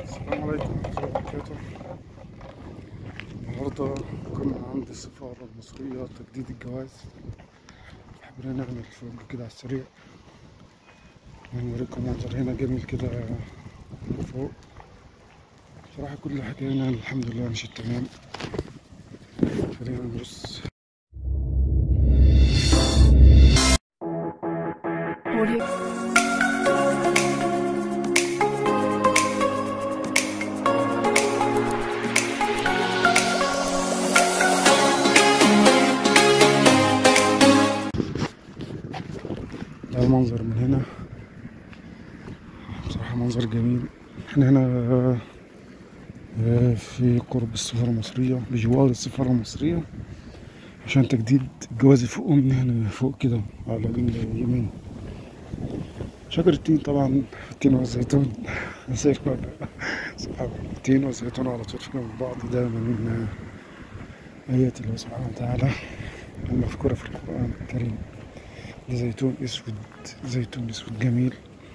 السلام عليكم ورحمة الله وبركاته النهاردة كنا عند السفارة المصرية تجديد الجواز حبينا نعمل فوق كده على السريع ونوريكم منظر هنا جميل كده من فوق بصراحة كل حاجة هنا الحمد لله مشيت تمام خلينا نبص Audio. ده المنظر من هنا بصراحة منظر جميل احنا هنا آه، في قرب السفارة المصرية بجوار السفارة المصرية عشان تجديد الجواز فوق من هنا فوق كده على اليمين شجر التين طبعا التين والزيتون نسيت ولا صحاب التين والزيتون على طول في جنب بعض ده من آه، آيات الله سبحانه وتعالى المذكورة في القرآن الكريم ده زيتون اسود زيتون اسود جميل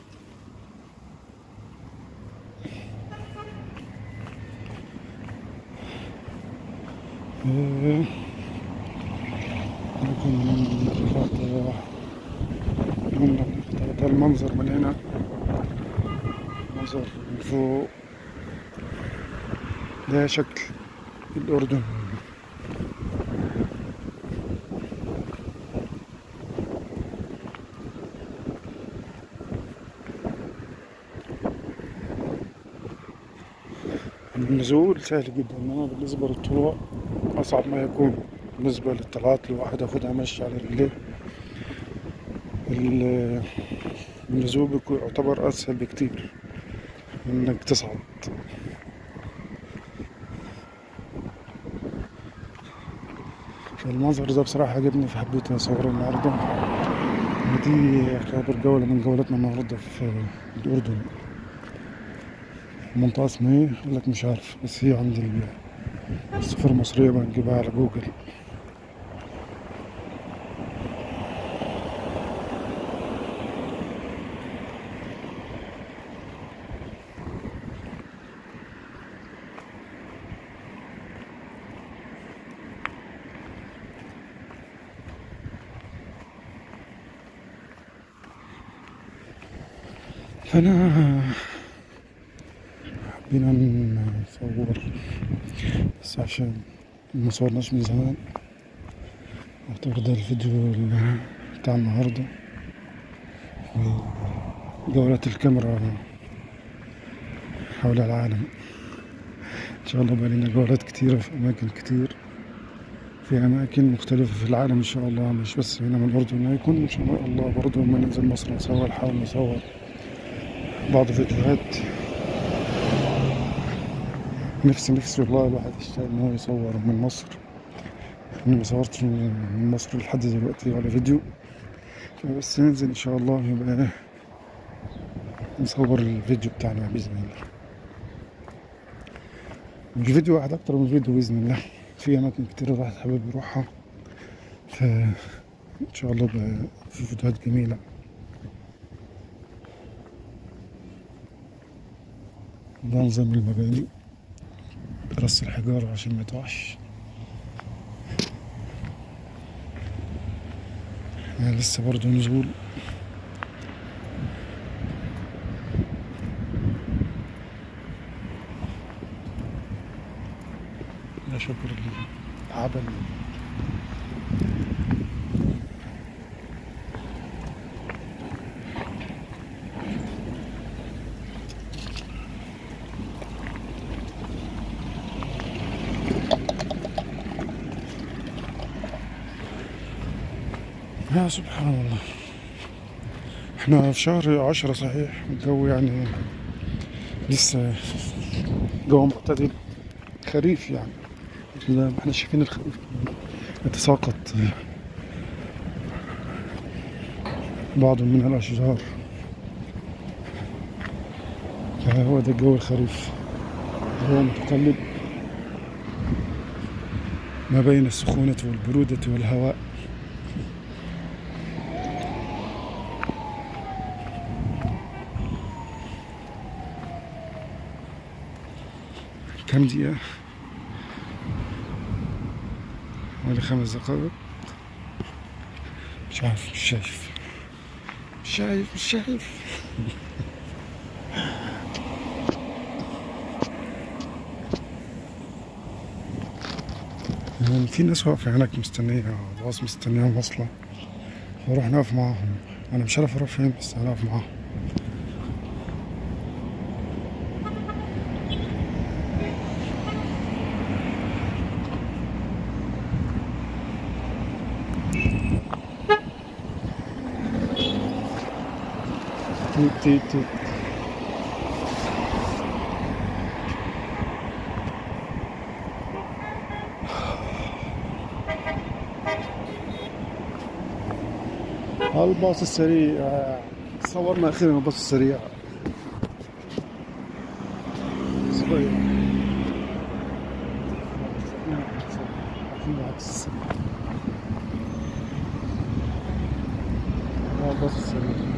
آه، لكن هذا ده المنظر من هنا منظر من فوق ده شكل الأردن النزول سهل جدا انما بالنسبة للطلوع اصعب ما يكون بالنسبة للطلعات لو واحد ياخدها مشي على رجليه ال- النزول بيكون يعتبر اسهل بكتير من انك تصعد فالمنظر ده بصراحة عجبني فحبيت اصوره النهاردة ودي يعتبر جولة من جولاتنا النهاردة في الأردن المنطقة اسمها ايه؟ يقول لك مش عارف بس هي عند ال- السفارة المصرية بنجيبها على جوجل فأنا حبينا نصور بس عشان ما صورناش من زمان اعتبر ده الفيديو ال- بتاع النهاردة جولات الكاميرا حول العالم ان شاء الله بقى لنا جولات كتيرة في اماكن كتير في اماكن مختلفة في العالم ان شاء الله مش بس هنا من الاردن هيكون ان شاء الله برضه لما ننزل مصر نصور نحاول نصور بعض فيديوهات نفسي نفسي والله الواحد يشتاق ان هو يصور من مصر انا ما صورتش من مصر لحد دلوقتي ولا فيديو بس ننزل ان شاء الله يبقى نصور الفيديو بتاعنا باذن الله مش فيديو واحد اكتر من فيديو باذن الله في اماكن كتير الواحد حابب يروحها ف ان شاء الله بقى في فيديوهات جميله ده نظام المباني رص الحجارة عشان ما يطوعش يعني لسه برضه نزول يا شكر العبل يا سبحان الله احنا في شهر عشرة صحيح الجو يعني لسه جو معتدل خريف يعني لا احنا شايفين الخريف يتساقط بعض من الأشجار هو ده الجو الخريف هو متقلب ما بين السخونة والبرودة والهواء كام دقيقة حوالي خمس دقائق مش عارف مش شايف مش شايف مش شايف يعني في ناس واقفة هناك مستنية باص مستنية واصلة فاروح نقف معاهم أنا مش عارف أروح فين بس هنقف معاهم توت توت توت الباص السريع صورنا اخيرا الباص السريع صغير الباص السريع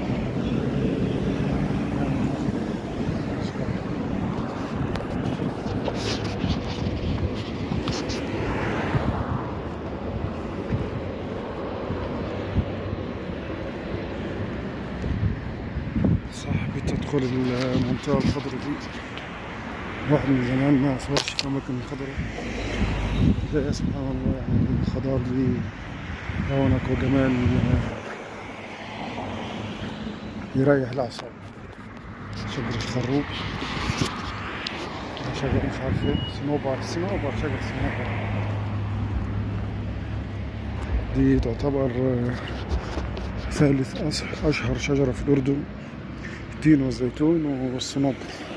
صاحبي تدخل المنطقة الخضراء دي واحد من زمان ما صورش في الأماكن الخضراء تلاقي سبحان الله يعني الخضار دي رونق وجمال يريح الأعصاب شجر الخروب شجر مش عارف ايه صنوبر صنوبر شجر صنوبر دي تعتبر آه، ثالث أش- أشهر شجرة في الأردن التين والزيتون والصنوبر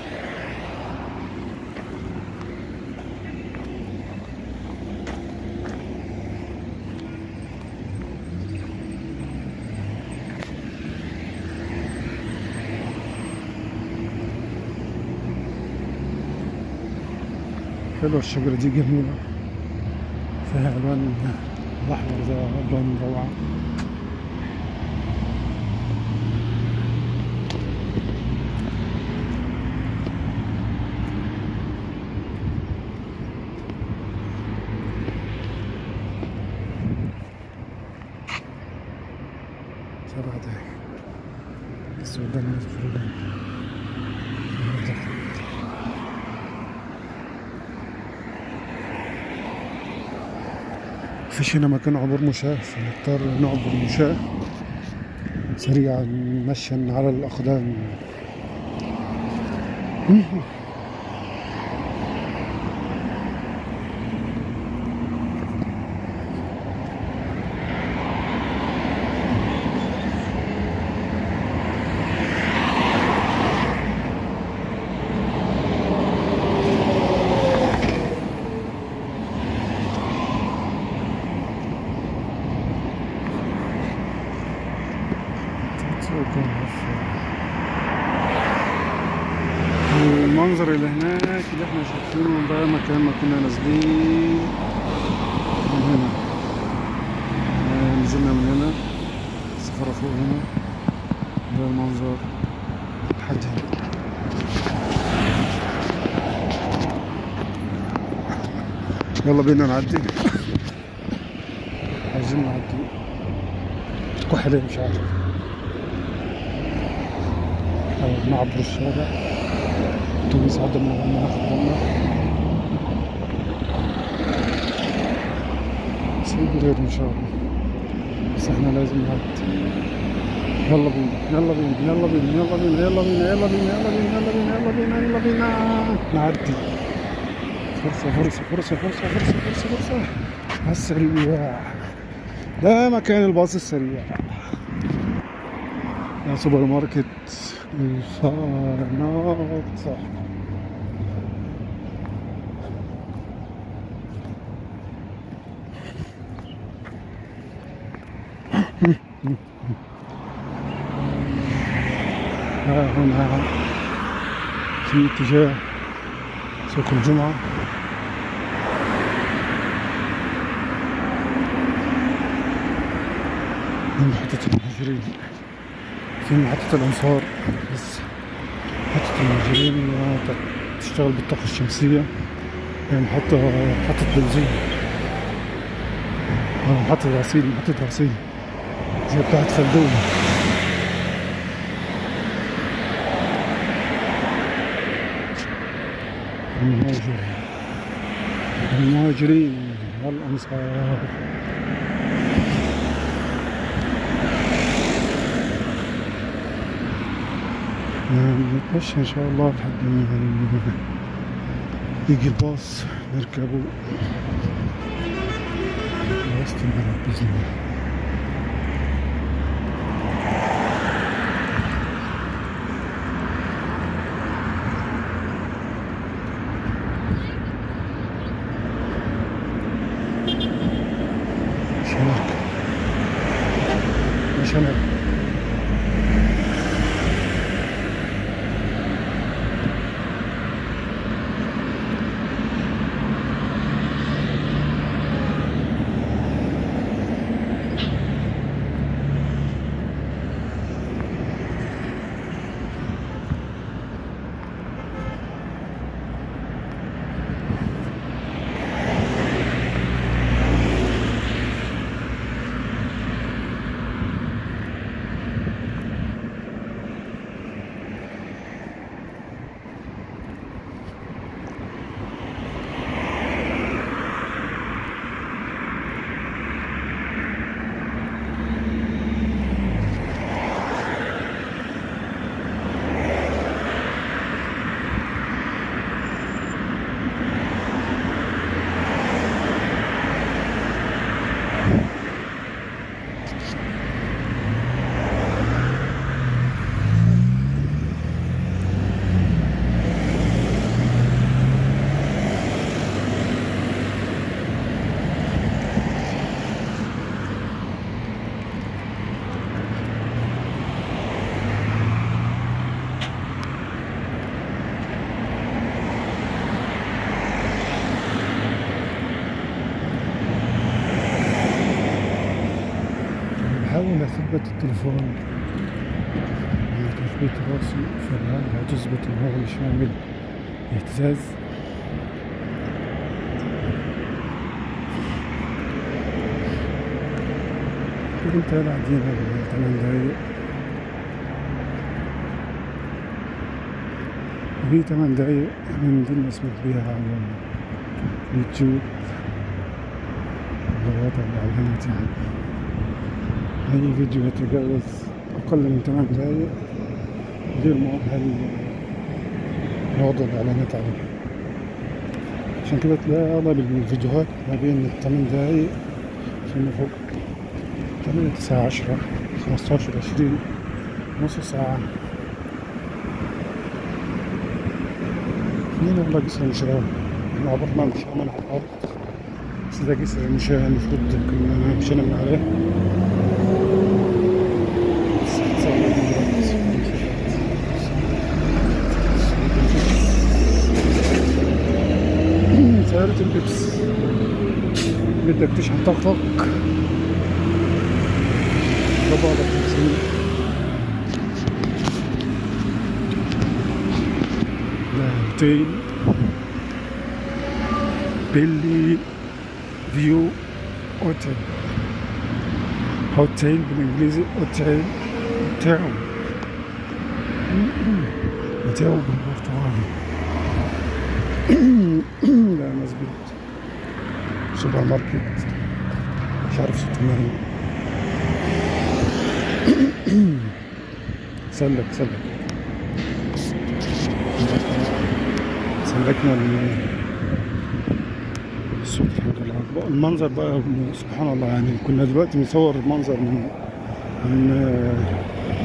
حلوة الشجرة دي جميلة فيها ألوان الأحمر ده ألوان روعة سبع دقايق بس قدامنا الخروج مفيش هنا مكان عبور مشاة فنضطر نعبر المشاة سريعا مشيا على الأقدام المنظر اللي هناك اللي احنا شايفينه ده مكان ما كنا نازلين من هنا آه، نزلنا من هنا السفارة فوق هنا ده المنظر لحد هنا يلا بينا نعدي عايزين نعدي كحلة مش عارف أو نعبر الشارع اتوبيس عدى من غير ما ناخد بالنا سيب غير ان شاء الله بس احنا لازم نعدي يلا بينا يلا بينا يلا بينا يلا بينا يلا بينا يلا بينا يلا بينا يلا بينا يلا بينا يلا بينا نعدي فرصة فرصة فرصة فرصة فرصة فرصة فرصة على السريع ده مكان الباص السريع ده سوبر ماركت الفرناطة ها هنا في اتجاه سوق الجمعة من محطة المهاجرين في محطة الأنصار بس محطة المهاجرين آه، تشتغل بالطاقة الشمسية هي محطة محطة بنزين آه، محطة غسيل محطة غسيل زي بتاعت خلدون المهاجرين المهاجرين والأنصار نتمشى إن شاء الله لحد ما يجي الباص نركبه وسط البلد بإذن الله مش هنركب مش هنركب بحاول اثبت التليفون على تثبيت راسي فالآن هتثبت ان هو مش عامل اهتزاز كنت انا قاعدين على 8 دقايق وهي 8 دقايق من دي المسموح بيها على اليوتيوب وضع الإعلانات يعني أي فيديو يتجاوز أقل من 8 دقايق غير مؤهل لوضع الإعلانات عليه عشان كده تلاقي أغلب الفيديوهات ما بين الثمان دقايق فيما فوق تمانية تسعة عشرة خمستاشر عشرين نص ساعة مين والله جسر المشاة احنا عبرنا مش من على الأرض بس ده جسر المشاة المفروض كنا مشينا من عليه بس اتصور دلوقتي. سيارة البيبس بدك تشحن طاقتك ربع لك خمسين هوتيل بيلي فيو اوتيل هوتيل بالانجليزي اوتيل تاو تاو بالبرتغالي لا مزبوط سوبر ماركت مش عارف صوته مين سلك سلك سلكنا ال- الصوت الحمد لله بقى المنظر بقى سبحان الله يعني كنا دلوقتي بنصور المنظر من من آه،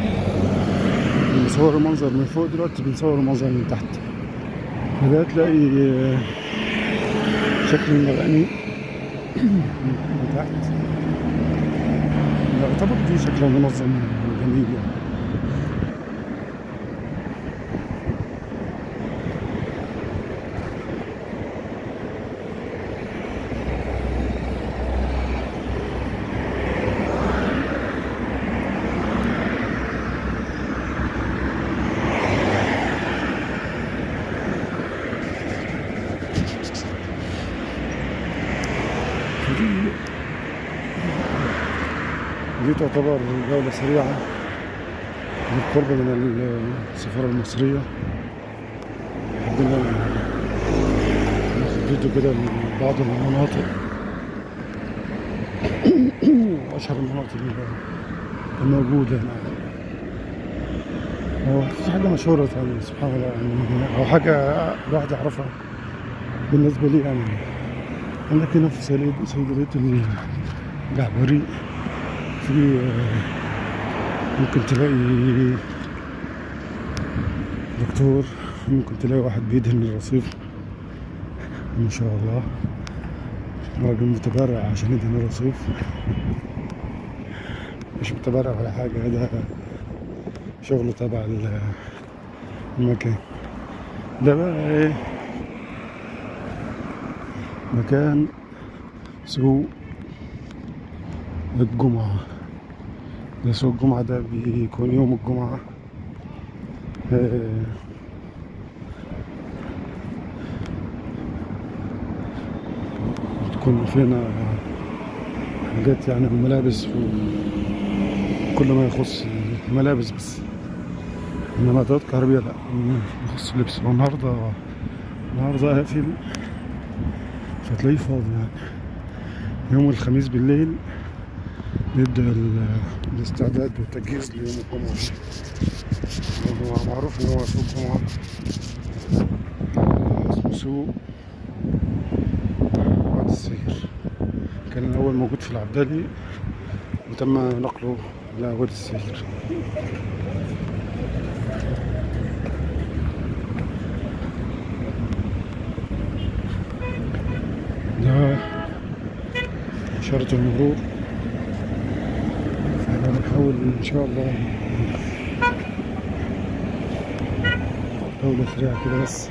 بنصور المنظر من فوق دلوقتي بنصور المنظر من تحت بدأت تلاقي آه، شكل المباني من تحت يعتبر دي شكلها منظم وجميل يعني دي دي تعتبر جولة سريعة بالقرب من السفارة المصرية حبينا ناخد فيديو كده لبعض المناطق أشهر المناطق الموجودة هنا هو في حاجة مشهورة يعني سبحان الله يعني أو حاجة الواحد يعرفها بالنسبة لي يعني عندك هنا في سيد صيدلية الجعبري في آه، ممكن تلاقي دكتور ممكن تلاقي واحد بيدهن الرصيف ما شاء الله راجل متبرع عشان يدهن الرصيف مش متبرع ولا حاجة ده شغله تبع ال- المكان ده بقى ايه مكان سوق الجمعة ده سوق الجمعة ده بيكون يوم الجمعة آه، بتكون فينا حاجات يعني الملابس وكل ما يخص الملابس بس انما ادوات كهربية لا يخص اللبس والنهارده النهارده قافل فتلاقيه فاضي يعني يوم الخميس بالليل بيبدأ ال- الاستعداد والتجهيز ليوم الجمعة هو معروف إن هو سوق جمعة اسمه سوق وادي السير كان الأول موجود في العبدالي وتم نقله إلى وادي السير ده إشارة المرور فاحنا بنحاول إن شاء الله جولة سريعة كده بس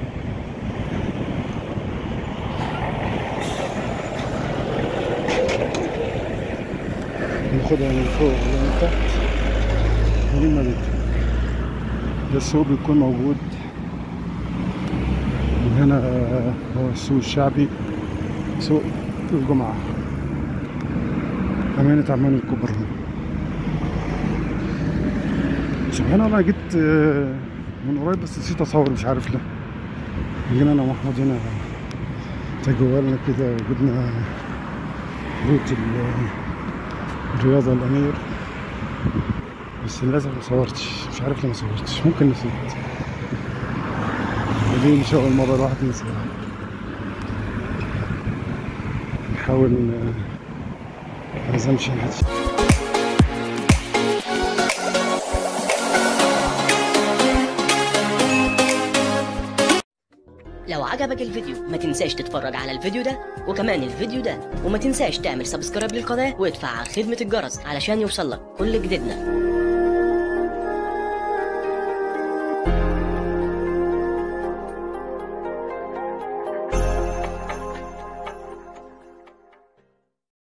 ناخدها من فوق ولا من تحت ولما بيت ده السوق بيكون موجود من هنا هو السوق الشعبي سوق الجمعة أمانة عمان الكبرى سبحان الله جيت آه، من قريب بس نسيت أصور مش عارف ليه جينا أنا وأحمد هنا تجولنا كده وجبنا روت ال- الرياضة الأمير بس للأسف ما صورتش مش عارف ليه ما صورتش ممكن نسيت ودي إن شاء الله المرة الواحد ينسى نحاول آه، ما نزمش نحدش لو عجبك الفيديو ما تنساش تتفرج على الفيديو ده وكمان الفيديو ده وما تنساش تعمل سبسكرايب للقناة وادفع على خدمة الجرس علشان يوصلك كل جديدنا